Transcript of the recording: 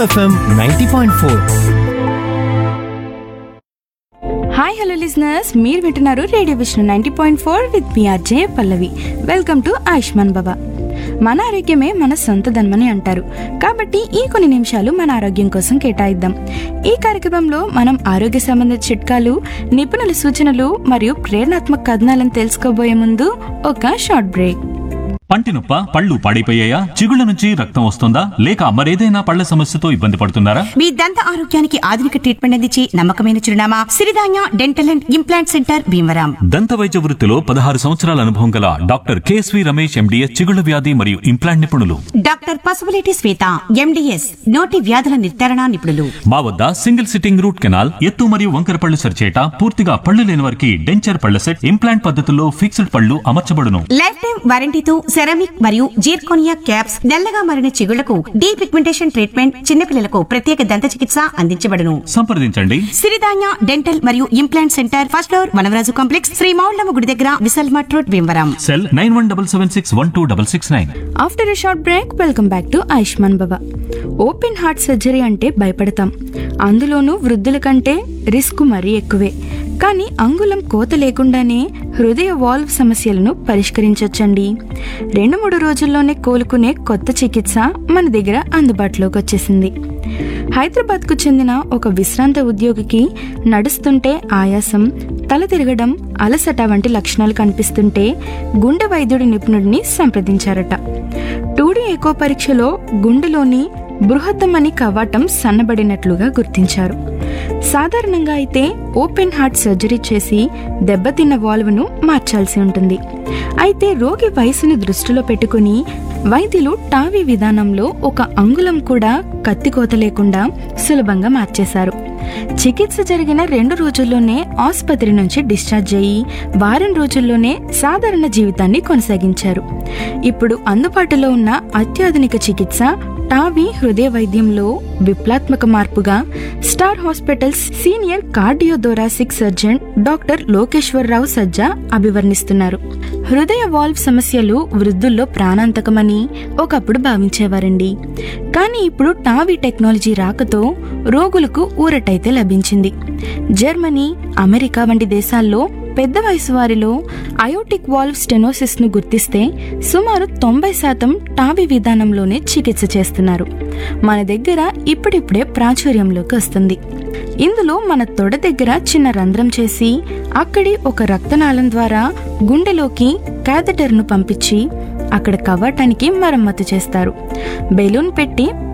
FM ninety point four hi hello listeners మీరు వింటున్నారు radio Vishnu ninety point four with PRJ Pallavi welcome to Ayushman Baba మన ఆరోగ్యమే మన సొంత ధనమని అంటారు కాబట్టి ఈ కొన్ని నిమిషాలు మన ఆరోగ్యం కోసం కేటాయిద్దాం ఈ కార్యక్రమంలో మనం ఆరోగ్య సంబంధిత చిట్కాలు నిపుణుల సూచనలు మరియు ప్రేరణాత్మక కథనాలను తెలుసుకోబోయే ముందు ఒక షార్ట్ బ్రేక్ పంటి నొప్ప పళ్ళు పాడైపోయాయా చిగుళ్ళ నుంచి రక్తం వస్తుందా లేక మరేదైనా పళ్ళ సమస్యతో ఇబ్బంది పడుతున్నారా మీ దంత ఆరోగ్యానికి ఆధునిక ట్రీట్మెంట్ అందించి నమ్మకమైన చిరునామా Siridhanya dental and implant centre Bhimavaram దంత వైద్య వృత్తిలో పదహారు సంవత్సరాల అనుభవం గల డాక్టర్ కేఎస్వి రమేష్ ఎండిఎస్ చిగుళ్ళ వ్యాధి మరియు ఇంప్లాంట్ నిపుణులు డాక్టర్ పసుపులేటి శ్వేత ఎండిఎస్ నోటి వ్యాధుల నిర్ధారణ నిపుణులు మా వద్ద సింగిల్ సిట్టింగ్ రూట్ కెనాల్ ఎత్తు మరియు వంకర పళ్ళు సరిచేట పూర్తిగా పళ్ళు లేని వారికి డెంచర్ పళ్ళ సెట్ ఇంప్లాంట్ పద్ధతుల్లో ఫిక్స్డ్ పళ్ళు అమర్చబడును లైఫ్ టైం వారంటీతో సెరామిక్ మరియు జీర్కోనియా క్యాప్స్ నల్లగా మారిన చిగుళ్లకు డీ పిగ్మెంటేషన్ ట్రీట్మెంట్ చిన్నపిల్లలకు ప్రత్యేక దంత చికిత్స అందించబడును సంప్రదించండి సిరిధాన్య డెంటల్ మరియు implant centre first floor Vanavaraju complex Shri Moullamma గుడి దగ్గర Vishal mart road Bhimavaram cell nine one double seven six one two double six nine after a short break welcome back to Ayushman Baba open heart surgery అంటే భయపడతాం అందులోనూ వృద్ధుల కంటే రిస్క్ మరీ ఎక్కువే కానీ అంగుళం కోత లేకుండానే హృదయ వాల్వ్ సమస్యలను పరిష్కరించవచ్చండి రెండు మూడు రోజుల్లోనే కోలుకునే కొత్త చికిత్స మన దగ్గర అందుబాటులోకి వచ్చేసింది హైదరాబాద్కు చెందిన ఒక విశ్రాంత ఉద్యోగికి నడుస్తుంటే ఆయాసం తల తిరగడం అలసట వంటి లక్షణాలు కనిపిస్తుంటే గుండె వైద్యుడి నిపుణుడిని సంప్రదించారట టూడీ ఎకో పరీక్షలో గుండెలోని బృహత్తమని కవాటం సన్నబడినట్లుగా గుర్తించారు సాధారణంగా అయితే ఓపెన్ హార్ట్ సర్జరీ చేసి దెబ్బతిన్న వాల్వ్ను మార్చాల్సి ఉంటుంది అయితే రోగి వయసుని దృష్టిలో పెట్టుకుని వైద్యులు టావీ విధానంలో ఒక అంగుళం కూడా కత్తికోత లేకుండా సులభంగా మార్చేశారు చికిత్స జరిగిన రెండు రోజుల్లోనే ఆసుపత్రి నుంచి డిశ్చార్జ్ అయ్యి వారం రోజుల్లోనే సాధారణ జీవితాన్ని కొనసాగించారు ఇప్పుడు అందుబాటులో ఉన్న అత్యాధునిక చికిత్స టావీ హృదయ వైద్యంలో విప్లవాత్మక మార్పుగా star hospitals senior cardiothoracic surgeon doctor Lokeshwararao Sajja అభివర్ణిస్తున్నారు హృదయ వాల్వ్ సమస్యలు వృద్ధుల్లో ప్రాణాంతకమని ఒకప్పుడు భావించేవారండి కానీ ఇప్పుడు టావీ టెక్నాలజీ రాకతో రోగులకు ఊరటైతే లభించింది జర్మనీ అమెరికా వంటి దేశాల్లో పెద్ద వయసు వారిలో అయోటిక్ వాల్వ్ స్టెనోసిస్ ను గుర్తిస్తే సుమారు తొంభై శాతం టావీ విధానంలోనే చికిత్స చేస్తున్నారు మన దగ్గర ఇప్పుడిప్పుడే ప్రాచుర్యంలోకి వస్తుంది ఇందులో మన తొడ దగ్గర చిన్న రంధ్రం చేసి అక్కడి ఒక రక్తనాళం ద్వారా గుండెలోకి క్యాథెటర్ను పంపించి అక్కడ కవ్వటానికి మరమ్మతు చేస్తారు బెలూన్ పెట్టి